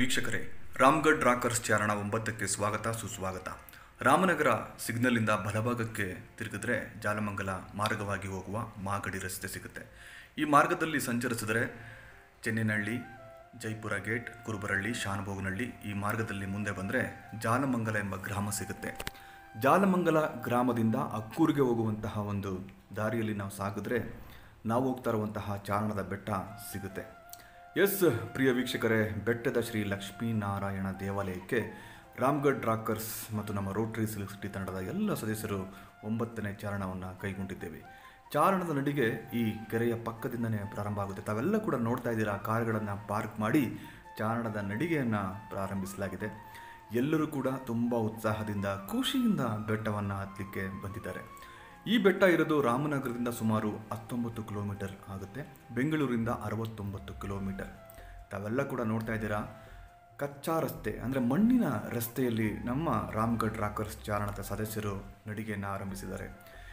ವೀಕ್ಷಕರೇ ರಾಮ್ಗಢ್ ರಾಕರ್ಸ್ ಚಾರಣ ಒಂಬತ್ತಕ್ಕೆ ಸ್ವಾಗತ ಸುಸ್ವಾಗತ ರಾಮನಗರ ಸಿಗ್ನಲಿಂದ ಬಲಭಾಗಕ್ಕೆ ತಿರುಗಿದ್ರೆ ಜಾಲಮಂಗಲ ಮಾರ್ಗವಾಗಿ ಹೋಗುವ ಮಾಗಡಿ ರಸ್ತೆ ಸಿಗುತ್ತೆ ಈ ಮಾರ್ಗದಲ್ಲಿ ಸಂಚರಿಸಿದರೆ ಚೆನ್ನಿನಹಳ್ಳಿ ಜೈಪುರ ಗೇಟ್ ಕುರುಬರಹಳ್ಳಿ ಶಾನಭೋಗನಹಳ್ಳಿ ಈ ಮಾರ್ಗದಲ್ಲಿ ಮುಂದೆ ಬಂದರೆ ಜಾಲಮಂಗಲ ಎಂಬ ಗ್ರಾಮ ಸಿಗುತ್ತೆ ಜಾಲಮಂಗಲ ಗ್ರಾಮದಿಂದ ಅಕ್ಕೂರಿಗೆ ಹೋಗುವಂತಹ ಒಂದು ದಾರಿಯಲ್ಲಿ ನಾವು ಸಾಗಿದ್ರೆ ನಾವು ಹೋಗ್ತಾ ಇರುವಂತಹ ಚಾರಣದ ಬೆಟ್ಟ ಸಿಗುತ್ತೆ ಎಸ್ ಪ್ರಿಯ ವೀಕ್ಷಕರೇ ಬೆಟ್ಟದ ಶ್ರೀ ಲಕ್ಷ್ಮೀನಾರಾಯಣ ದೇವಾಲಯಕ್ಕೆ ರಾಮ್ಗಢ್ ರಾಕರ್ಸ್ ಮತ್ತು ನಮ್ಮ ರೋಟರಿ ಸಿಲ್ಕ್ ಸಿಟಿ ತಂಡದ ಎಲ್ಲ ಸದಸ್ಯರು ಒಂಬತ್ತನೇ ಚಾರಣವನ್ನು ಕೈಗೊಂಡಿದ್ದೇವೆ ಚಾರಣದ ನಡಿಗೆ ಈ ಕೆರೆಯ ಪಕ್ಕದಿಂದನೇ ಪ್ರಾರಂಭ ಆಗುತ್ತೆ ತಾವೆಲ್ಲ ಕೂಡ ನೋಡ್ತಾ ಇದ್ದೀರಾ ಕಾರುಗಳನ್ನು ಪಾರ್ಕ್ ಮಾಡಿ ಚಾರಣದ ನಡಿಗೆಯನ್ನು ಪ್ರಾರಂಭಿಸಲಾಗಿದೆ ಎಲ್ಲರೂ ಕೂಡ ತುಂಬ ಉತ್ಸಾಹದಿಂದ ಖುಷಿಯಿಂದ ಬೆಟ್ಟವನ್ನು ಹತ್ತಲಿಕ್ಕೆ ಬಂದಿದ್ದಾರೆ ಈ ಬೆಟ್ಟ ಇರೋದು ರಾಮನಗರದಿಂದ ಸುಮಾರು ಹತ್ತೊಂಬತ್ತು ಕಿಲೋಮೀಟರ್ ಆಗುತ್ತೆ ಬೆಂಗಳೂರಿಂದ ಅರವತ್ತೊಂಬತ್ತು ಕಿಲೋಮೀಟರ್ ತಾವೆಲ್ಲ ಕೂಡ ನೋಡ್ತಾ ಇದ್ದೀರಾ ಕಚ್ಚಾ ರಸ್ತೆ ಅಂದರೆ ಮಣ್ಣಿನ ರಸ್ತೆಯಲ್ಲಿ ನಮ್ಮ ರಾಮ್ಗಢ್ ರಾಕರ್ಸ್ ಚಾರಣದ ಸದಸ್ಯರು ನಡಿಗೆಯನ್ನು ಆರಂಭಿಸಿದ್ದಾರೆ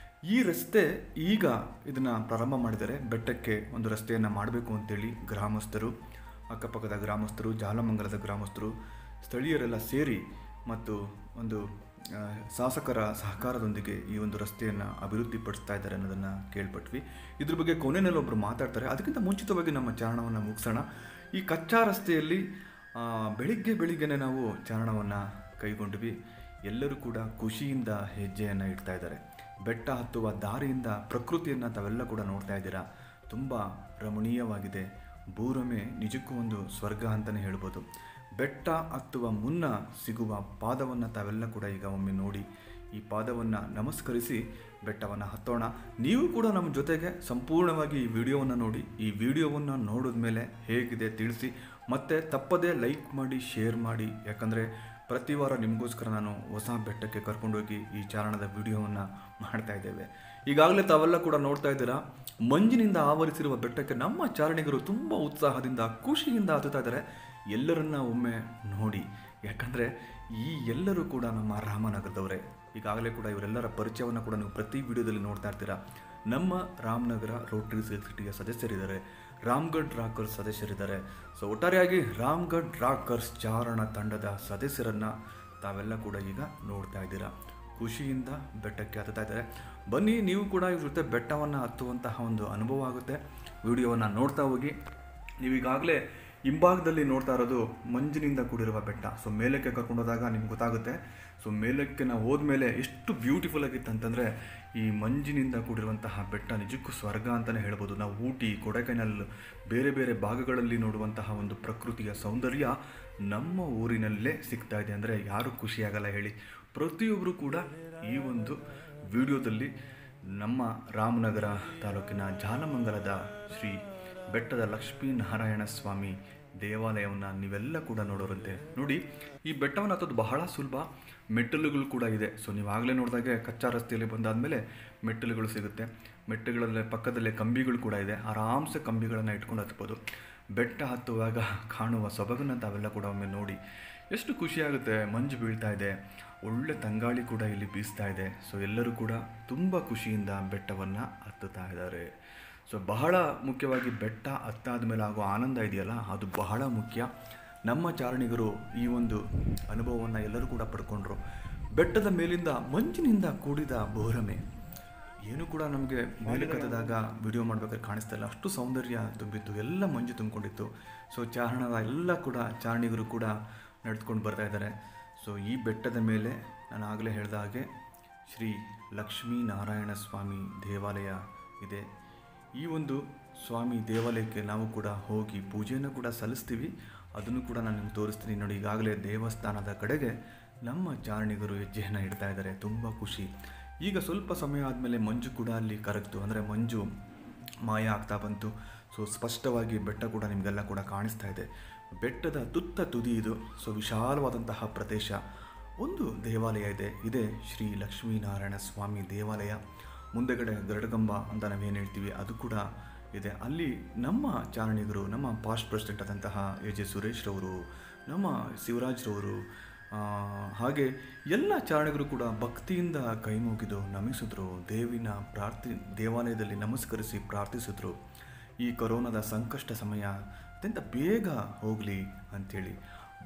ಈ ರಸ್ತೆ ಈಗ ಇದನ್ನು ಪ್ರಾರಂಭ ಮಾಡಿದರೆ ಬೆಟ್ಟಕ್ಕೆ ಒಂದು ರಸ್ತೆಯನ್ನು ಮಾಡಬೇಕು ಅಂತೇಳಿ ಗ್ರಾಮಸ್ಥರು ಅಕ್ಕಪಕ್ಕದ ಗ್ರಾಮಸ್ಥರು ಜಾಲಮಂಗಲದ ಗ್ರಾಮಸ್ಥರು ಸ್ಥಳೀಯರೆಲ್ಲ ಸೇರಿ ಮತ್ತು ಒಂದು ಆ, ಶಾಸಕರ ಸಹಕಾರದೊಂದಿಗೆ ಈ ಒಂದು ರಸ್ತೆಯನ್ನು ಅಭಿವೃದ್ಧಿಪಡಿಸ್ತಾ ಇದ್ದಾರೆ ಅನ್ನೋದನ್ನು ಕೇಳ್ಪಟ್ವಿ ಇದ್ರ ಬಗ್ಗೆ ಕೊನೆಯಲ್ಲಿ ಒಬ್ಬರು ಮಾತಾಡ್ತಾರೆ ಅದಕ್ಕಿಂತ ಮುಂಚಿತವಾಗಿ ನಮ್ಮ ಚಾರಣವನ್ನು ಮುಗಿಸೋಣ ಈ ಕಚ್ಚಾ ರಸ್ತೆಯಲ್ಲಿ ಆ, ಬೆಳಿಗ್ಗೆ ಬೆಳಿಗ್ಗೆನೆ ನಾವು ಚಾರಣವನ್ನು ಕೈಗೊಂಡ್ವಿ ಎಲ್ಲರೂ ಕೂಡ ಖುಷಿಯಿಂದ ಹೆಜ್ಜೆಯನ್ನು ಇಡ್ತಾ ಇದ್ದಾರೆ ಬೆಟ್ಟ ಹತ್ತುವ ದಾರಿಯಿಂದ ಪ್ರಕೃತಿಯನ್ನು ತಾವೆಲ್ಲ ಕೂಡ ನೋಡ್ತಾ ಇದ್ದೀರಾ ತುಂಬ ರಮಣೀಯವಾಗಿದೆ ಭೂರಮೆ ನಿಜಕ್ಕೂ ಒಂದು ಸ್ವರ್ಗ ಅಂತಲೇ ಹೇಳ್ಬೋದು ಬೆಟ್ಟ ಹತ್ತುವ ಮುನ್ನ ಸಿಗುವ ಪಾದವನ್ನು ತಾವೆಲ್ಲ ಕೂಡ ಈಗ ಒಮ್ಮೆ ನೋಡಿ ಈ ಪಾದವನ್ನು ನಮಸ್ಕರಿಸಿ ಬೆಟ್ಟವನ್ನು ಹತ್ತೋಣ ನೀವು ಕೂಡ ನಮ್ಮ ಜೊತೆಗೆ ಸಂಪೂರ್ಣವಾಗಿ ಈ ವಿಡಿಯೋವನ್ನು ನೋಡಿ ಈ ವಿಡಿಯೋವನ್ನು ನೋಡಿದ ಮೇಲೆ ಹೇಗಿದೆ ತಿಳಿಸಿ ಮತ್ತು ತಪ್ಪದೇ ಲೈಕ್ ಮಾಡಿ ಶೇರ್ ಮಾಡಿ ಯಾಕಂದರೆ ಪ್ರತಿ ವಾರ ನಿಮಗೋಸ್ಕರ ನಾನು ಹೊಸ ಬೆಟ್ಟಕ್ಕೆ ಕರ್ಕೊಂಡೋಗಿ ಈ ಚಾರಣದ ವಿಡಿಯೋವನ್ನು ಮಾಡ್ತಾ ಇದ್ದೇವೆ ಈಗಾಗಲೇ ತಾವೆಲ್ಲ ಕೂಡ ನೋಡ್ತಾ ಇದ್ದೀರಾ ಮಂಜಿನಿಂದ ಆವರಿಸಿರುವ ಬೆಟ್ಟಕ್ಕೆ ನಮ್ಮ ಚಾರಣಿಗರು ತುಂಬ ಉತ್ಸಾಹದಿಂದ ಖುಷಿಯಿಂದ ಹತ್ತುತ್ತಾ ಇದ್ದಾರೆ ಎಲ್ಲರನ್ನ ಒಮ್ಮೆ ನೋಡಿ ಯಾಕಂದರೆ ಈ ಎಲ್ಲರೂ ಕೂಡ ನಮ್ಮ ರಾಮನಗರದವರೇ ಈಗಾಗಲೇ ಕೂಡ ಇವರೆಲ್ಲರ ಪರಿಚಯವನ್ನು ಕೂಡ ನೀವು ಪ್ರತಿ ವಿಡಿಯೋದಲ್ಲಿ ನೋಡ್ತಾ ಇರ್ತೀರಾ ನಮ್ಮ ರಾಮನಗರ ರೋಟರಿ ಸಿಟಿಯ ಸದಸ್ಯರಿದ್ದಾರೆ ರಾಮ್ಗಢ್ ರಾಕರ್ಸ್ ಸದಸ್ಯರಿದ್ದಾರೆ ಸೊ ಒಟ್ಟಾರೆಯಾಗಿ ರಾಮ್ಗಢ್ ರಾಕರ್ಸ್ ಚಾರಣ ತಂಡದ ಸದಸ್ಯರನ್ನು ತಾವೆಲ್ಲ ಕೂಡ ಈಗ ನೋಡ್ತಾ ಇದ್ದೀರಾ ಖುಷಿಯಿಂದ ಬೆಟ್ಟಕ್ಕೆ ಹತ್ತುತ್ತಾ ಇದ್ದಾರೆ ಬನ್ನಿ ನೀವು ಕೂಡ ಇವ್ರ ಜೊತೆ ಬೆಟ್ಟವನ್ನು ಹತ್ತುವಂತಹ ಒಂದು ಅನುಭವ ಆಗುತ್ತೆ ವಿಡಿಯೋವನ್ನು ನೋಡ್ತಾ ಹೋಗಿ ನೀವೀಗಾಗಲೇ ಹಿಂಭಾಗದಲ್ಲಿ ನೋಡ್ತಾ ಇರೋದು ಮಂಜಿನಿಂದ ಕೂಡಿರುವ ಬೆಟ್ಟ ಸೊ ಮೇಲಕ್ಕೆ ಕರ್ಕೊಂಡು ಹೋದಾಗ ನಿಮ್ಗೆ ಗೊತ್ತಾಗುತ್ತೆ ಸೊ ಮೇಲಕ್ಕೆ ನಾವು ಹೋದ್ಮೇಲೆ ಎಷ್ಟು ಬ್ಯೂಟಿಫುಲ್ ಆಗಿತ್ತು ಅಂತಂದರೆ ಈ ಮಂಜಿನಿಂದ ಕೂಡಿರುವಂತಹ ಬೆಟ್ಟ ನಿಜಕ್ಕೂ ಸ್ವರ್ಗ ಅಂತಲೇ ಹೇಳ್ಬೋದು ನಾವು ಊಟಿ ಕೊಡೈಕೆನಲ್ ಬೇರೆ ಬೇರೆ ಭಾಗಗಳಲ್ಲಿ ನೋಡುವಂತಹ ಒಂದು ಪ್ರಕೃತಿಯ ಸೌಂದರ್ಯ ನಮ್ಮ ಊರಿನಲ್ಲೇ ಸಿಗ್ತಾ ಇದೆ ಅಂದರೆ ಯಾರು ಖುಷಿಯಾಗಲ್ಲ ಹೇಳಿ ಪ್ರತಿಯೊಬ್ಬರು ಕೂಡ ಈ ಒಂದು ವಿಡಿಯೋದಲ್ಲಿ ನಮ್ಮ ರಾಮನಗರ ತಾಲೂಕಿನ ಜಾಲಮಂಗಲದ ಶ್ರೀ ಬೆಟ್ಟದ ಲಕ್ಷ್ಮೀನಾರಾಯಣ ಸ್ವಾಮಿ ದೇವಾಲಯವನ್ನು ನೀವೆಲ್ಲ ಕೂಡ ನೋಡೋರಂತೆ ನೋಡಿ ಈ ಬೆಟ್ಟವನ್ನು ಹತ್ತೋದು ಬಹಳ ಸುಲಭ ಮೆಟ್ಟಲುಗಳು ಕೂಡ ಇದೆ ಸೊ ನೀವಾಗಲೇ ನೋಡಿದಾಗೆ ಕಚ್ಚಾ ರಸ್ತೆಯಲ್ಲಿ ಬಂದಾದಮೇಲೆ ಮೆಟ್ಟಲುಗಳು ಸಿಗುತ್ತೆ ಮೆಟ್ಟುಗಳಲ್ಲೇ ಪಕ್ಕದಲ್ಲೇ ಕಂಬಿಗಳು ಕೂಡ ಇದೆ ಆರಾಮ್ಸೆ ಕಂಬಿಗಳನ್ನು ಇಟ್ಕೊಂಡು ಹತ್ಬೋದು ಬೆಟ್ಟ ಹತ್ತುವಾಗ ಕಾಣುವ ಸೊಬಗನ್ನು ತಾವೆಲ್ಲ ಕೂಡ ಒಮ್ಮೆ ನೋಡಿ ಎಷ್ಟು ಖುಷಿಯಾಗುತ್ತೆ ಮಂಜು ಬೀಳ್ತಾ ಇದೆ ಒಳ್ಳೆ ತಂಗಾಳಿ ಕೂಡ ಇಲ್ಲಿ ಬೀಸ್ತಾ ಇದೆ ಸೊ ಎಲ್ಲರೂ ಕೂಡ ತುಂಬ ಖುಷಿಯಿಂದ ಬೆಟ್ಟವನ್ನು ಹತ್ತುತ್ತಾ ಇದ್ದಾರೆ ಸೊ ಬಹಳ ಮುಖ್ಯವಾಗಿ ಬೆಟ್ಟ ಹತ್ತಾದ ಮೇಲೆ ಆಗೋ ಆನಂದ ಇದೆಯಲ್ಲ ಅದು ಬಹಳ ಮುಖ್ಯ ನಮ್ಮ ಚಾರಣಿಗರು ಈ ಒಂದು ಅನುಭವವನ್ನು ಎಲ್ಲರೂ ಕೂಡ ಪಡ್ಕೊಂಡ್ರು ಬೆಟ್ಟದ ಮೇಲಿಂದ ಮಂಜಿನಿಂದ ಕೂಡಿದ ಬೋರಮೆ ಏನು ಕೂಡ ನಮಗೆ ಮೇಲೆ ಕತ್ತದಾಗ ವಿಡಿಯೋ ಮಾಡ್ಬೇಕಾದ್ರೆ ಕಾಣಿಸ್ತಾ ಇಲ್ಲ ಅಷ್ಟು ಸೌಂದರ್ಯ ತುಂಬಿತ್ತು ಎಲ್ಲ ಮಂಜು ತುಂಬಿಕೊಂಡಿತ್ತು ಸೊ ಚಾರಣದ ಎಲ್ಲ ಕೂಡ ಚಾರಣಿಗರು ಕೂಡ ನಡೆದುಕೊಂಡು ಬರ್ತಾ ಇದ್ದಾರೆ ಸೊ ಈ ಬೆಟ್ಟದ ಮೇಲೆ ನಾನು ಆಗಲೇ ಹೇಳಿದ ಹಾಗೆ ಶ್ರೀ ಲಕ್ಷ್ಮೀನಾರಾಯಣ ಸ್ವಾಮಿ ದೇವಾಲಯ ಇದೆ ಈ ಒಂದು ಸ್ವಾಮಿ ದೇವಾಲಯಕ್ಕೆ ನಾವು ಕೂಡ ಹೋಗಿ ಪೂಜೆಯನ್ನು ಕೂಡ ಸಲ್ಲಿಸ್ತೀವಿ ಅದನ್ನು ಕೂಡ ನಾನು ನಿಮ್ಗೆ ತೋರಿಸ್ತೀನಿ ನೋಡಿ ಈಗಾಗಲೇ ದೇವಸ್ಥಾನದ ಕಡೆಗೆ ನಮ್ಮ ಚಾರಣಿಗರು ಹೆಜ್ಜೆಯನ್ನು ಇಡ್ತಾ ಇದ್ದಾರೆ ತುಂಬ ಖುಷಿ ಈಗ ಸ್ವಲ್ಪ ಸಮಯ ಆದಮೇಲೆ ಮಂಜು ಕೂಡ ಅಲ್ಲಿ ಕರಗ್ತು ಅಂದರೆ ಮಂಜು ಮಾಯ ಆಗ್ತಾ ಬಂತು ಸೊ ಸ್ಪಷ್ಟವಾಗಿ ಬೆಟ್ಟ ಕೂಡ ನಿಮಗೆಲ್ಲ ಕೂಡ ಕಾಣಿಸ್ತಾ ಇದೆ ಬೆಟ್ಟದ ತುತ್ತ ತುದಿ ಇದು ಸೊ ವಿಶಾಲವಾದಂತಹ ಪ್ರದೇಶ ಒಂದು ದೇವಾಲಯ ಇದೆ ಇದೇ ಶ್ರೀ ಲಕ್ಷ್ಮೀನಾರಾಯಣ ಸ್ವಾಮಿ ದೇವಾಲಯ ಮುಂದೆಗಡೆ ಗರುಡಗಂಬ ಅಂತ ನಾವೇನು ಹೇಳ್ತೀವಿ ಅದು ಕೂಡ ಇದೆ ಅಲ್ಲಿ ನಮ್ಮ ಚಾರಣಿಗರು ನಮ್ಮ ಪಾಸ್ಟ್ ಪ್ರೆಸಿಡೆಂಟ್ ಆದಂತಹ ಎ ಜೆ ಸುರೇಶ್ ರವರು ನಮ್ಮ ಶಿವರಾಜ್ ರವರು ಆ, ಹಾಗೆ ಎಲ್ಲ ಚಾರಣಿಗರು ಕೂಡ ಭಕ್ತಿಯಿಂದ ಕೈ ಮುಗಿದು ನಮಿಸಿದ್ರು ದೇವಿನ ಪ್ರಾರ್ಥಿ ದೇವಾಲಯದಲ್ಲಿ ನಮಸ್ಕರಿಸಿ ಪ್ರಾರ್ಥಿಸಿದ್ರು ಈ ಕೊರೋನಾದ ಸಂಕಷ್ಟ ಸಮಯ ಅತ್ಯಂತ ಬೇಗ ಹೋಗಲಿ ಅಂಥೇಳಿ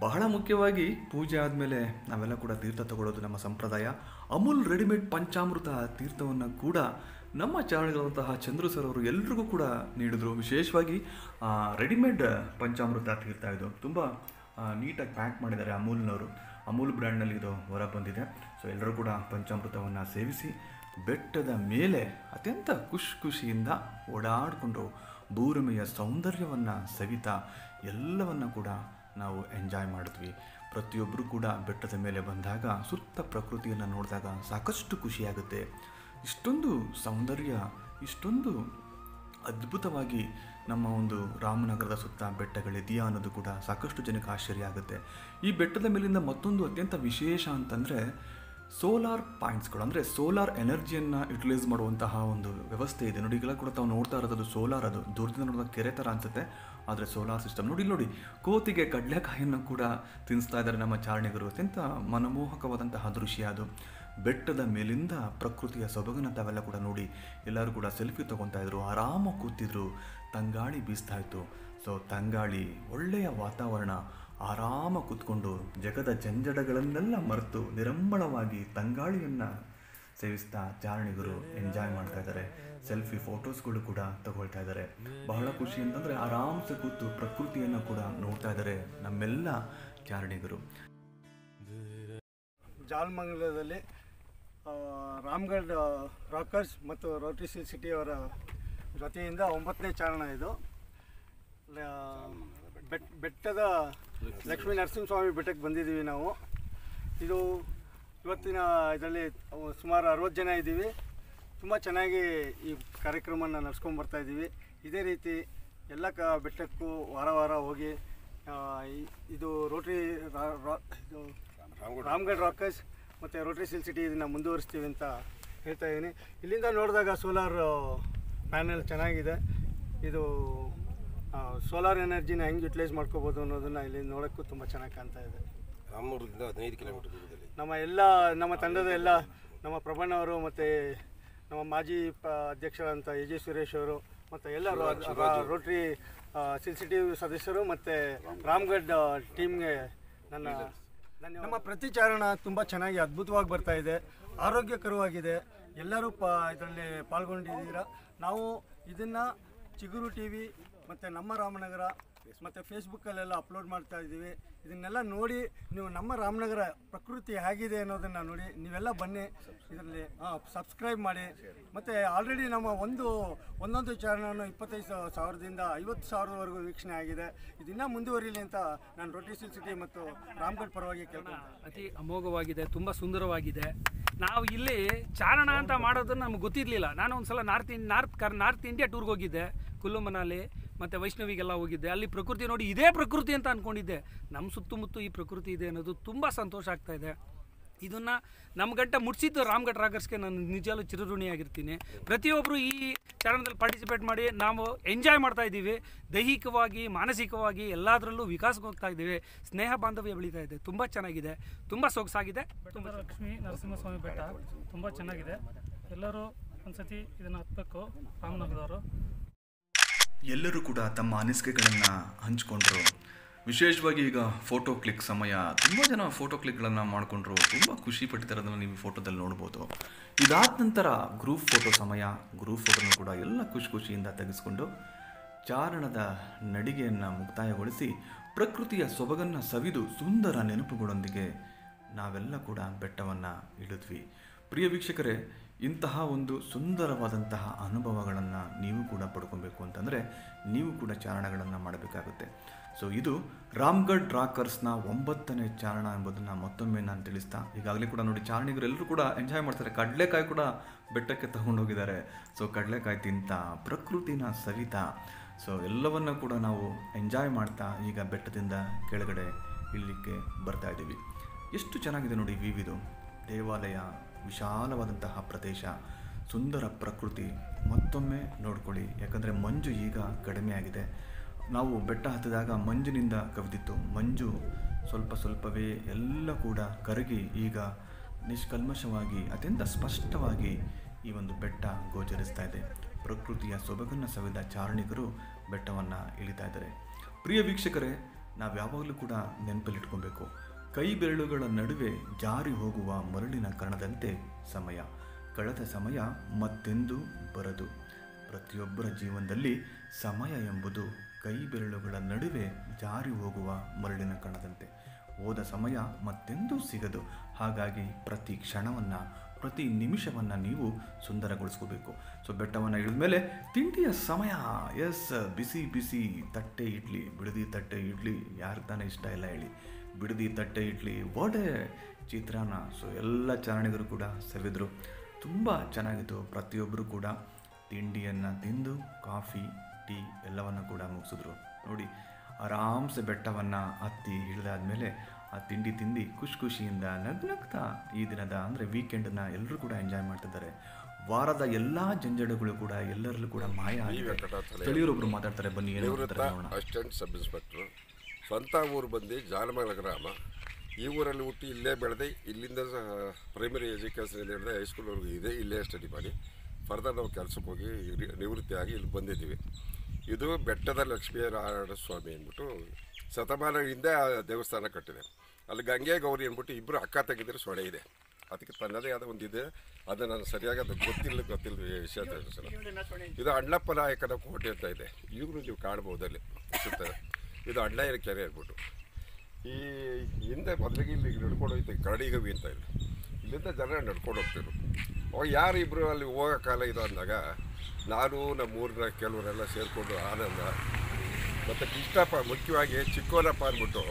ಬಹಳ ಮುಖ್ಯವಾಗಿ ಪೂಜೆ ಆದಮೇಲೆ ನಾವೆಲ್ಲ ಕೂಡ ತೀರ್ಥ ತಗೊಳ್ಳೋದು ನಮ್ಮ ಸಂಪ್ರದಾಯ ಅಮೂಲ್ ರೆಡಿಮೇಡ್ ಪಂಚಾಮೃತ ತೀರ್ಥವನ್ನು ಕೂಡ ನಮ್ಮ ಚಾನಲ್ಗಳಂತಹ ಚಂದ್ರು ಸರ್ ಅವರು ಎಲ್ರಿಗೂ ಕೂಡ ನೀಡಿದರು ವಿಶೇಷವಾಗಿ ಆ, ರೆಡಿಮೇಡ್ ಪಂಚಾಮೃತ ತೀರ್ಥ ಇದು ತುಂಬ ನೀಟಾಗಿ ಪ್ಯಾಕ್ ಮಾಡಿದ್ದಾರೆ ಅಮೂಲ್ನವರು ಅಮೂಲ್ ಬ್ರ್ಯಾಂಡ್ನಲ್ಲಿ ಇದು ಹೊರ ಬಂದಿದೆ ಸೊ ಎಲ್ಲರೂ ಕೂಡ ಪಂಚಾಮೃತವನ್ನು ಸೇವಿಸಿ ಬೆಟ್ಟದ ಮೇಲೆ ಅತ್ಯಂತ ಖುಷಿ ಖುಷಿಯಿಂದ ಓಡಾಡಿಕೊಂಡು ಭೂರಮೆಯ ಸೌಂದರ್ಯವನ್ನು ಸವಿತಾ ಎಲ್ಲವನ್ನು ಕೂಡ ನಾವು ಎಂಜಾಯ್ ಮಾಡಿದ್ವಿ ಪ್ರತಿಯೊಬ್ಬರು ಕೂಡ ಬೆಟ್ಟದ ಮೇಲೆ ಬಂದಾಗ ಸುತ್ತ ಪ್ರಕೃತಿಯನ್ನು ನೋಡಿದಾಗ ಸಾಕಷ್ಟು ಖುಷಿಯಾಗುತ್ತೆ ಇಷ್ಟೊಂದು ಸೌಂದರ್ಯ ಇಷ್ಟೊಂದು ಅದ್ಭುತವಾಗಿ ನಮ್ಮ ಒಂದು ರಾಮನಗರದ ಸುತ್ತ ಬೆಟ್ಟಗಳಿದೆಯಾ ಅನ್ನೋದು ಕೂಡ ಸಾಕಷ್ಟು ಜನಕ್ಕೆ ಆಶ್ಚರ್ಯ ಆಗುತ್ತೆ ಈ ಬೆಟ್ಟದ ಮೇಲಿಂದ ಮತ್ತೊಂದು ಅತ್ಯಂತ ವಿಶೇಷ ಅಂತಂದರೆ ಸೋಲಾರ್ ಪಾಯಿಂಟ್ಸ್ಗಳು ಅಂದರೆ ಸೋಲಾರ್ ಎನರ್ಜಿಯನ್ನು ಯುಟಿಲೈಸ್ ಮಾಡುವಂತಹ ಒಂದು ವ್ಯವಸ್ಥೆ ಇದೆ ನೋಡಿ ಈಗೆಲ್ಲ ಕೂಡ ತಾವು ನೋಡ್ತಾ ಇರೋದು ಸೋಲಾರ್ ಅದು ದೂರದಿಂದ ನೋಡಿದಾಗ ಕೆರೆ ಥರ ಅನ್ಸುತ್ತೆ ಆದರೆ ಸೋಲಾರ್ ಸಿಸ್ಟಮ್ ನೋಡಿ ಇಲ್ಲಿ ನೋಡಿ ಕೋತಿಗೆ ಕಡಲೆಕಾಯಿಯನ್ನು ಕೂಡ ತಿನ್ನಿಸ್ತಾ ಇದ್ದಾರೆ ನಮ್ಮ ಚಾರಣಿಗರು ಅತ್ಯಂತ ಮನಮೋಹಕವಾದಂತಹ ದೃಶ್ಯ ಅದು ಬೆಟ್ಟದ ಮೇಲಿಂದ ಪ್ರಕೃತಿಯ ಸೊಬಗನ್ನು ತಾವೆಲ್ಲ ಕೂಡ ನೋಡಿ ಎಲ್ಲರೂ ಕೂಡ ಸೆಲ್ಫಿ ತೊಗೊತಾ ಇದ್ರು ಆರಾಮಾಗಿ ಕೂತಿದ್ರು ತಂಗಾಳಿ ಬೀಸ್ತಾ ಇತ್ತು ಸೊ ತಂಗಾಳಿ ಒಳ್ಳೆಯ ವಾತಾವರಣ ಆರಾಮ ಕೂತ್ಕೊಂಡು ಜಗದ ಜಂಜಡಗಳನ್ನೆಲ್ಲ ಮರೆತು ನಿರಂಬಳವಾಗಿ ತಂಗಾಳಿಯನ್ನು ಸೇವಿಸ್ತಾ ಚಾರಣಿಗರು ಎಂಜಾಯ್ ಮಾಡ್ತಾ ಇದ್ದಾರೆ ಸೆಲ್ಫಿ ಫೋಟೋಸ್ಗಳು ಕೂಡ ತಗೊಳ್ತಾ ಇದ್ದಾರೆ ಬಹಳ ಖುಷಿ ಅಂತಂದರೆ ಆರಾಮ್ಸೆ ಕೂತು ಪ್ರಕೃತಿಯನ್ನು ಕೂಡ ನೋಡ್ತಾ ಇದ್ದಾರೆ ನಮ್ಮೆಲ್ಲ ಚಾರಣಿಗರು ಜಾಲಮಂಗಲದಲ್ಲಿ ಆ, ರಾಮ್ಗಢ್ ರಾಕರ್ಸ್ ಮತ್ತು ರೋಟರಿ ಸಿಲ್ ಸಿಟಿಯವರ ಜೊತೆಯಿಂದ ಒಂಬತ್ತನೇ ಚಾರಣ ಇದು ಲ- ಬೆಟ್ ಬೆಟ್ಟದ ಲಕ್ಷ್ಮೀ ನರಸಿಂಹಸ್ವಾಮಿ ಬೆಟ್ಟಕ್ಕೆ ಬಂದಿದ್ದೀವಿ ನಾವು ಇದು ಇವತ್ತಿನ ಇದರಲ್ಲಿ ಸುಮಾರು ಅರವತ್ತು ಜನ ಇದ್ದೀವಿ ತುಂಬ ಚೆನ್ನಾಗಿ ಈ ಕಾರ್ಯಕ್ರಮನ ನಡ್ಸ್ಕೊಂಡು ಬರ್ತಾ ಇದ್ದೀವಿ ಇದೇ ರೀತಿ ಎಲ್ಲ ಕ ಬೆಟ್ಟಕ್ಕೂ ವಾರ ವಾರ ಹೋಗಿ ಆ, ಈ- ಇದು ರೋಟ್ರಿ ರಾ- ರಾ- ಇದು ರಾಮ್ಗಢ್ ರಾಕರ್ಸ್ ಮತ್ತು ರೋಟ್ರಿ ಸಿಲ್ ಸಿಟಿ ಇದನ್ನು ಮುಂದುವರಿಸ್ತೀವಿ ಅಂತ ಹೇಳ್ತಾ ಇದ್ದೀನಿ ಇಲ್ಲಿಂದ ನೋಡಿದಾಗ ಸೋಲಾರ್ ಪ್ಯಾನೆಲ್ ಚೆನ್ನಾಗಿದೆ ಇದು ಸೋಲಾರ್ ಎನರ್ಜಿನ ಹೆಂಗೆ ಯುಟಿಲೈಸ್ ಮಾಡ್ಕೋಬೋದು ಅನ್ನೋದನ್ನು ಇಲ್ಲಿ ನೋಡೋಕ್ಕೂ ತುಂಬ ಚೆನ್ನಾಗಿ ಕಾಣ್ತಾ ಇದೆ ರಾಮನಗರದಿಂದ ಹದಿನೈದು ಕಿಲೋಮೀಟರ್ ದೂರದಲ್ಲಿ ನಮ್ಮ ಎಲ್ಲ ನಮ್ಮ ತಂಡದ ಎಲ್ಲ ನಮ್ಮ ಪ್ರಭಣ್ಣ ಅವರು ಮತ್ತು ನಮ್ಮ ಮಾಜಿ ಪ ಅಧ್ಯಕ್ಷರಂತ ಎ ಜೆ ಸುರೇಶ್ ಅವರು ಮತ್ತು ಎಲ್ಲರೂ ರೋಟ್ರಿ ಸಿಟಿ ಸದಸ್ಯರು ಮತ್ತು ರಾಮ್ಗಢ್ ಟೀಮ್ಗೆ ನನ್ನ ಧನ್ಯವಾದ. ನಮ್ಮ ಪ್ರತಿಚಾರಣ ತುಂಬ ಚೆನ್ನಾಗಿ ಅದ್ಭುತವಾಗಿ ಬರ್ತಾ ಇದೆ ಆರೋಗ್ಯಕರವಾಗಿದೆ ಎಲ್ಲರೂ ಪ ಇದರಲ್ಲಿ ಪಾಲ್ಗೊಂಡಿದ್ದೀರಾ ನಾವು ಇದನ್ನು ಚಿಗುರು ಟಿ ವಿ ಮತ್ತು ನಮ್ಮ ರಾಮನಗರ ಮತ್ತು ಫೇಸ್ಬುಕ್ಕಲ್ಲೆಲ್ಲ ಅಪ್ಲೋಡ್ ಮಾಡ್ತಾ ಇದ್ದೀವಿ ಇದನ್ನೆಲ್ಲ ನೋಡಿ ನೀವು ನಮ್ಮ ರಾಮನಗರ ಪ್ರಕೃತಿ ಹೇಗಿದೆ ಅನ್ನೋದನ್ನು ನೋಡಿ ನೀವೆಲ್ಲ ಬನ್ನಿ ಇದರಲ್ಲಿ ಸಬ್ಸ್ಕ್ರೈಬ್ ಮಾಡಿ ಮತ್ತು ಆಲ್ರೆಡಿ ನಮ್ಮ ಒಂದು ಒಂದೊಂದು ಚಾನಲ್ನು ಇಪ್ಪತ್ತೈದು ಸಾ- ಸಾವಿರದಿಂದ ಐವತ್ತು ಸಾವಿರದವರೆಗೂ ವೀಕ್ಷಣೆ ಆಗಿದೆ ಇದನ್ನ ಮುಂದುವರಿಲಿ ಅಂತ ನಾನು ರೋಟಿಸಿಲ್ ಸಿಟಿ ಮತ್ತು ರಾಮ್ಗಢ್ ಪರವಾಗಿ ಕೇಳ್ಕೊಂಡು ಅತಿ ಅಮೋಘವಾಗಿದೆ ತುಂಬ ಸುಂದರವಾಗಿದೆ ನಾವು ಇಲ್ಲಿ ಚಾರಣ ಅಂತ ಮಾಡೋದನ್ನ ನಮ್ಗೆ ಗೊತ್ತಿರಲಿಲ್ಲ ನಾನು ಒಂದ್ಸಲ ನಾರ್ತ್ ಇನ್ ನಾರ್ತ್ ಕರ್ ನಾರ್ತ್ ಇಂಡಿಯಾ ಟೂರ್ಗೆ ಹೋಗಿದ್ದೆ ಕುಲ್ಲು ಮನಾಲಿ ಮತ್ತು ವೈಷ್ಣವಿಗೆಲ್ಲ ಹೋಗಿದ್ದೆ ಅಲ್ಲಿ ಪ್ರಕೃತಿ ನೋಡಿ ಇದೇ ಪ್ರಕೃತಿ ಅಂತ ಅಂದ್ಕೊಂಡಿದ್ದೆ ನಮ್ಮ ಸುತ್ತಮುತ್ತ ಈ ಪ್ರಕೃತಿ ಇದೆ ಅನ್ನೋದು ತುಂಬ ಸಂತೋಷ ಆಗ್ತಾ ಇದೆ ಇದನ್ನು ನಮ್ಮ ಗಂಟ ಮುಟ್ಸಿದ್ದು ರಾಮ್ಗಢ್ ರಾಗರ್ಸ್ಗೆ ನಾನು ನಿಜವಾಗ್ಲೂ ಚಿರಋಣಿಯಾಗಿರ್ತೀನಿ ಪ್ರತಿಯೊಬ್ಬರು ಈ ಚಾರಣದಲ್ಲಿ ಪಾರ್ಟಿಸಿಪೇಟ್ ಮಾಡಿ ನಾವು ಎಂಜಾಯ್ ಮಾಡ್ತಾ ಇದ್ದೀವಿ ದೈಹಿಕವಾಗಿ ಮಾನಸಿಕವಾಗಿ ಎಲ್ಲದರಲ್ಲೂ ವಿಕಾಸಕ್ಕೆ ಹೋಗ್ತಾ ಇದ್ದೀವಿ ಸ್ನೇಹ ಬಾಂಧವ್ಯ ಬೆಳೀತಾ ಇದೆ ತುಂಬ ಚೆನ್ನಾಗಿದೆ ತುಂಬ ಸೊಗಸಾಗಿದೆ ತುಂಬ ಬೆಟ್ಟದ ಲಕ್ಷ್ಮೀ ನರಸಿಂಹಸ್ವಾಮಿ ಬೆಟ್ಟ ತುಂಬ ಚೆನ್ನಾಗಿದೆ ಎಲ್ಲರೂ ಒಂದ್ಸತಿ ಇದನ್ನು ಹತ್ತಬೇಕು ರಾಮನಗರದವರು ಎಲ್ಲರೂ ಕೂಡ ತಮ್ಮ ಅನಿಸಿಕೆಗಳನ್ನು ಹಂಚಿಕೊಂಡ್ರು ವಿಶೇಷವಾಗಿ ಈಗ ಫೋಟೋ ಕ್ಲಿಕ್ ಸಮಯ ತುಂಬ ಜನ ಫೋಟೋ ಕ್ಲಿಕ್ಗಳನ್ನು ಮಾಡಿಕೊಂಡ್ರು ತುಂಬ ಖುಷಿ ಪಟ್ಟಿರೋದನ್ನು ನೀವು ಫೋಟೋದಲ್ಲಿ ನೋಡ್ಬೋದು ಇದಾದ ನಂತರ ಗ್ರೂಪ್ ಫೋಟೋ ಸಮಯ ಗ್ರೂಪ್ ಫೋಟೋನು ಕೂಡ ಎಲ್ಲ ಖುಷಿ ಖುಷಿಯಿಂದ ತೆಗೆಸ್ಕೊಂಡು ಚಾರಣದ ನಡಿಗೆಯನ್ನು ಮುಕ್ತಾಯಗೊಳಿಸಿ ಪ್ರಕೃತಿಯ ಸೊಬಗನ್ನು ಸವಿದು ಸುಂದರ ನೆನಪುಗಳೊಂದಿಗೆ ನಾವೆಲ್ಲ ಕೂಡ ಬೆಟ್ಟವನ್ನು ಇಳಿದ್ವಿ ಪ್ರಿಯ ವೀಕ್ಷಕರೇ ಇಂತಹ ಒಂದು ಸುಂದರವಾದಂತಹ ಅನುಭವಗಳನ್ನು ನೀವು ಕೂಡ ಪಡ್ಕೊಬೇಕು ಅಂತಂದರೆ ನೀವು ಕೂಡ ಚಾರಣಗಳನ್ನು ಮಾಡಬೇಕಾಗುತ್ತೆ ಸೊ ಇದು ರಾಮ್ಗಢ್ ರಾಕರ್ಸ್ನ ಒಂಬತ್ತನೇ ಚಾರಣ ಎಂಬುದನ್ನು ಮತ್ತೊಮ್ಮೆ ನಾನು ತಿಳಿಸ್ತಾ ಈಗಾಗಲೇ ಕೂಡ ನೋಡಿ ಚಾರಣಿಗರು ಎಲ್ಲರೂ ಕೂಡ ಎಂಜಾಯ್ ಮಾಡ್ತಾರೆ ಕಡಲೆಕಾಯಿ ಕೂಡ ಬೆಟ್ಟಕ್ಕೆ ತಗೊಂಡು ಹೋಗಿದ್ದಾರೆ ಸೊ ಕಡಲೆಕಾಯಿ ತಿಂತ ಪ್ರಕೃತಿನ ಸವಿತಾ ಸೊ ಎಲ್ಲವನ್ನ ಕೂಡ ನಾವು ಎಂಜಾಯ್ ಮಾಡ್ತಾ ಈಗ ಬೆಟ್ಟದಿಂದ ಕೆಳಗಡೆ ಇಳಿಲಿಕ್ಕೆ ಬರ್ತಾ ಇದ್ದೀವಿ ಎಷ್ಟು ಚೆನ್ನಾಗಿದೆ ನೋಡಿ ವ್ಯೂ ಇದು ದೇವಾಲಯ ವಿಶಾಲವಾದಂತಹ ಪ್ರದೇಶ ಸುಂದರ ಪ್ರಕೃತಿ ಮತ್ತೊಮ್ಮೆ ನೋಡ್ಕೊಳ್ಳಿ ಯಾಕಂದರೆ ಮಂಜು ಈಗ ಕಡಿಮೆ ಆಗಿದೆ ನಾವು ಬೆಟ್ಟ ಹತ್ತಿದಾಗ ಮಂಜಿನಿಂದ ಕವಿದಿತ್ತು ಮಂಜು ಸ್ವಲ್ಪ ಸ್ವಲ್ಪವೇ ಎಲ್ಲ ಕೂಡ ಕರಗಿ ಈಗ ನಿಷ್ಕಲ್ಮಶವಾಗಿ ಅತ್ಯಂತ ಸ್ಪಷ್ಟವಾಗಿ ಈ ಒಂದು ಬೆಟ್ಟ ಗೋಚರಿಸ್ತಾ ಇದೆ ಪ್ರಕೃತಿಯ ಸೊಬಗನ್ನು ಸವಿದ ಚಾರಣಿಗರು ಬೆಟ್ಟವನ್ನು ಇಳಿತಾ ಇದ್ದಾರೆ ಪ್ರಿಯ ವೀಕ್ಷಕರೇ ನಾವು ಯಾವಾಗಲೂ ಕೂಡ ನೆನಪಲ್ಲಿಟ್ಕೊಬೇಕು ಕೈ ಬೆರಳುಗಳ ನಡುವೆ ಜಾರಿ ಹೋಗುವ ಮರಳಿನ ಕಣದಂತೆ ಸಮಯ ಕಳೆದ ಸಮಯ ಮತ್ತೆಂದೂ ಬರದು ಪ್ರತಿಯೊಬ್ಬರ ಜೀವನದಲ್ಲಿ ಸಮಯ ಎಂಬುದು ಕೈ ಬೆರಳುಗಳ ನಡುವೆ ಜಾರಿ ಹೋಗುವ ಮರಳಿನ ಕಣದಂತೆ ಹೋದ ಸಮಯ ಮತ್ತೆಂದೂ ಸಿಗದು ಹಾಗಾಗಿ ಪ್ರತಿ ಕ್ಷಣವನ್ನು ಪ್ರತಿ ನಿಮಿಷವನ್ನು ನೀವು ಸುಂದರಗೊಳಿಸ್ಕೋಬೇಕು ಸೊ ಬೆಟ್ಟವನ್ನು ಇಳಿದ ಮೇಲೆ ತಿಂಡಿಯ ಸಮಯ ಎಸ್ ಬಿಸಿ ಬಿಸಿ ತಟ್ಟೆ ಇಡ್ಲಿ ಬಿಡದಿ ತಟ್ಟೆ ಇಡ್ಲಿ ಯಾರು ತಾನೇ ಇಷ್ಟ ಇಲ್ಲ ಹೇಳಿ ಬಿಡದಿ ತಟ್ಟೆ ಇಡ್ಲಿ ವಡೆ ಚಿತ್ರಾನ್ನ ಸೊ ಎಲ್ಲ ಚಾರಣಿಗರು ಕೂಡ ಸವಿದ್ರು ತುಂಬ ಚೆನ್ನಾಗಿತ್ತು ಪ್ರತಿಯೊಬ್ಬರು ಕೂಡ ತಿಂಡಿಯನ್ನು ತಿಂದು ಕಾಫಿ ಟೀ ಎಲ್ಲವನ್ನು ಕೂಡ ಮುಗಿಸಿದ್ರು ನೋಡಿ ಆರಾಮ್ಸೆ ಬೆಟ್ಟವನ್ನು ಹತ್ತಿ ಇಳಿದಾದ್ಮೇಲೆ ಆ ತಿಂಡಿ ತಿಂದು ಖುಷಿ ಖುಷಿಯಿಂದ ನಗ್ನಗ್ತಾ ಈ ದಿನದ ಅಂದರೆ ವೀಕೆಂಡನ್ನು ಎಲ್ಲರೂ ಕೂಡ ಎಂಜಾಯ್ ಮಾಡ್ತಿದ್ದಾರೆ ವಾರದ ಎಲ್ಲ ಜಂಜಡಗಳು ಕೂಡ ಎಲ್ಲರಲ್ಲೂ ಕೂಡ ಮಾಯ ಆಗಿದೆ ವೆಂಕಟಾಚಲಯ. ಸ್ಥಳೀಯರೊಬ್ಬರು ಮಾತಾಡ್ತಾರೆ ಬನ್ನಿ ಏನು ನಿವೃತ್ತ ಮಾತಾಡ್ತಾರೆ ನೋಡೋಣ ಅಸಿಸ್ಟೆಂಟ್ ಸಬ್ ಇನ್ಸ್ಪೆಕ್ಟ್ರು ಸ್ವಂತ ಊರು ಬಂದು ಜಾಲಮಂಗಲ ಗ್ರಾಮ ಈ ಊರಲ್ಲಿ ಹುಟ್ಟಿ ಇಲ್ಲೇ ಬೆಳೆದೆ ಇಲ್ಲಿಂದ ಪ್ರೈಮರಿ ಎಜುಕೇಷನ್ ಹಿಡಿದು ಹೈಸ್ಕೂಲ್ವರೆಗೂ ಇದೆ ಇಲ್ಲೇ ಸ್ಟಡಿ ಮಾಡಿ ಫರ್ದರ್ ನಾವು ಕೆಲಸಕ್ಕೆ ಹೋಗಿ ರಿ- ನಿವೃತ್ತಿಯಾಗಿ ಇಲ್ಲಿ ಬಂದಿದ್ದೀವಿ ಇದು ಬೆಟ್ಟದ ಲಕ್ಷ್ಮೀನಾರಾಯಣ ಸ್ವಾಮಿ ಅಂದ್ಬಿಟ್ಟು ಶತಮಾನಗಳಿಂದ ಆ ದೇವಸ್ಥಾನ ಕಟ್ಟಿದೆ ಅಲ್ಲಿ ಗಂಗೆ ಗೌರಿ ಅಂದ್ಬಿಟ್ಟು ಇಬ್ಬರು ಅಕ್ಕ ತೆಗೆದ್ರೆ ಸೊಡೆ ಇದೆ ಅದಕ್ಕೆ ತನ್ನದೇ ಆದ ಒಂದು ಇದೆ ಅದು ನಾನು ಸರಿಯಾಗಿ ಅದು ಗೊತ್ತಿಲ್ಲ ಗೊತ್ತಿಲ್ಲ ವಿಷಯ ತಿಳಿಸಲ್ಲ ಇದು ಅಣ್ಣಪ್ಪ ನಾಯಕನ ಕೋಟೆ ಅಂತ ಇದೆ ಈಗಲೂ ನೀವು ಕಾಣ್ಬೋದು ಅಲ್ಲಿ ಸುತ್ತ ಇದು ಅಣ್ಣಯ್ಯನ ಕೆರೆ ಅಂದ್ಬಿಟ್ಟು ಈ ಹಿಂದೆ ಮೊದಲಿಗೆ ಇಲ್ಲಿ ನಡ್ಕೊಂಡು ಹೋಯ್ತು ಕರಡಿಗವಿ ಅಂತ ಇದೆ ಇಲ್ಲಿಂದ ಜನ ನಡ್ಕೊಂಡು ಹೋಗ್ತಿದ್ರು ಅವಾಗ ಯಾರು ಇಬ್ಬರು ಅಲ್ಲಿ ಹೋಗೋ ಕಾಲ ಇದು ಅಂದಾಗ ನಾನು ನಮ್ಮ ಊರಿನ ಕೆಲವರೆಲ್ಲ ಸೇರಿಕೊಂಡು ಆನಂದ ಮತ್ತು ಕೃಷ್ಣಪ್ಪ ಮುಖ್ಯವಾಗಿ ಚಿಕ್ಕೋನಪ್ಪ ಅಂದ್ಬಿಟ್ಟು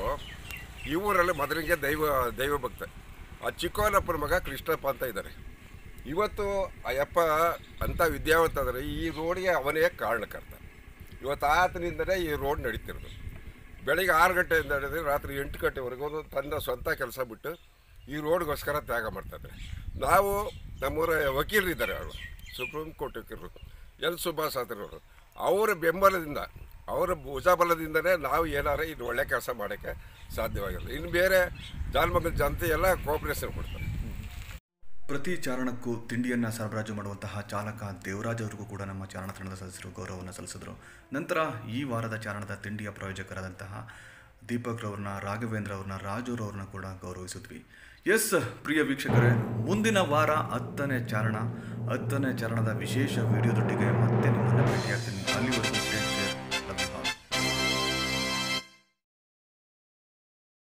ಈ ಊರಲ್ಲಿ ಮೊದಲಿಗೆ ದೈವ ದೈವ ಭಕ್ತ ಆ ಚಿಕ್ಕೋನಪ್ಪನ ಮಗ ಕೃಷ್ಣಪ್ಪ ಅಂತ ಇದ್ದಾರೆ ಇವತ್ತು ಆ ಯಪ್ಪ ಅಂಥ ವಿದ್ಯಾವಂತ ಅಂದರೆ ಈ ರೋಡ್ಗೆ ಅವನೇ ಕಾರಣಕರ್ತ ಇವತ್ತು ಆತನಿಂದಲೇ ಈ ರೋಡ್ ನಡೀತಿರೋದು ಬೆಳಿಗ್ಗೆ ಆರು ಗಂಟೆಯಿಂದ ಹಿಡಿದು ರಾತ್ರಿ ಎಂಟು ಗಂಟೆವರೆಗೂ ತನ್ನ ಸ್ವಂತ ಕೆಲಸ ಬಿಟ್ಟು ಈ ರೋಡ್ಗೋಸ್ಕರ ತ್ಯಾಗ ಮಾಡ್ತಾಯಿದ್ದಾರೆ ನಾವು ನಮ್ಮೂರ ವಕೀಲರಿದ್ದಾರೆ ಅವರು ಸುಪ್ರೀಂ ಕೋರ್ಟ್ ವಕೀಲರು ಎಲ್ ಸುಭಾಷ್ ಅವರು ಅವರ ಬೆಂಬಲದಿಂದ ಅವರ ಭುಜಬಲದಿಂದಲೇ ನಾವು ಏನಾರ ಇದು ಒಳ್ಳೆ ಕೆಲಸ ಮಾಡೋಕ್ಕೆ ಸಾಧ್ಯವಾಗಿಲ್ಲ ಇನ್ನು ಬೇರೆ ಜಾಲಮಗಲ ಜನತೆ ಎಲ್ಲ ಕೋಆಪ್ರೇಷನ್ ಕೊಡ್ತಾರೆ ಪ್ರತಿ ಚಾರಣಕ್ಕೂ ತಿಂಡಿಯನ್ನು ಸರಬರಾಜು ಮಾಡುವಂತಹ ಚಾಲಕ ದೇವರಾಜ್ ಅವರಿಗೂ ಕೂಡ ನಮ್ಮ ಚಾರಣ ತಂಡದ ಸದಸ್ಯರು ಗೌರವವನ್ನು ಸಲ್ಲಿಸಿದರು ನಂತರ ಈ ವಾರದ ಚಾರಣದ ತಿಂಡಿಯ ಪ್ರಾಯೋಜಕರಾದಂತಹ ದೀಪಕ್ ರವ್ರನ್ನ ರಾಘವೇಂದ್ರ ಅವ್ರನ್ನ ರಾಜೂರವ್ರನ್ನ ಕೂಡ ಗೌರವಿಸಿದ್ವಿ ಎಸ್ ಪ್ರಿಯ ವೀಕ್ಷಕರೇ ಮುಂದಿನ ವಾರ ಹತ್ತನೇ ಚಾರಣ ಹತ್ತನೇ ಚಾರಣದ ವಿಶೇಷ ವಿಡಿಯೋದೊಟ್ಟಿಗೆ ಮತ್ತೆ ನಿಮ್ಮನ್ನು ಭೇಟಿಯಾಗ್ತೀನಿ ಅಲ್ಲಿವರೆಗೂ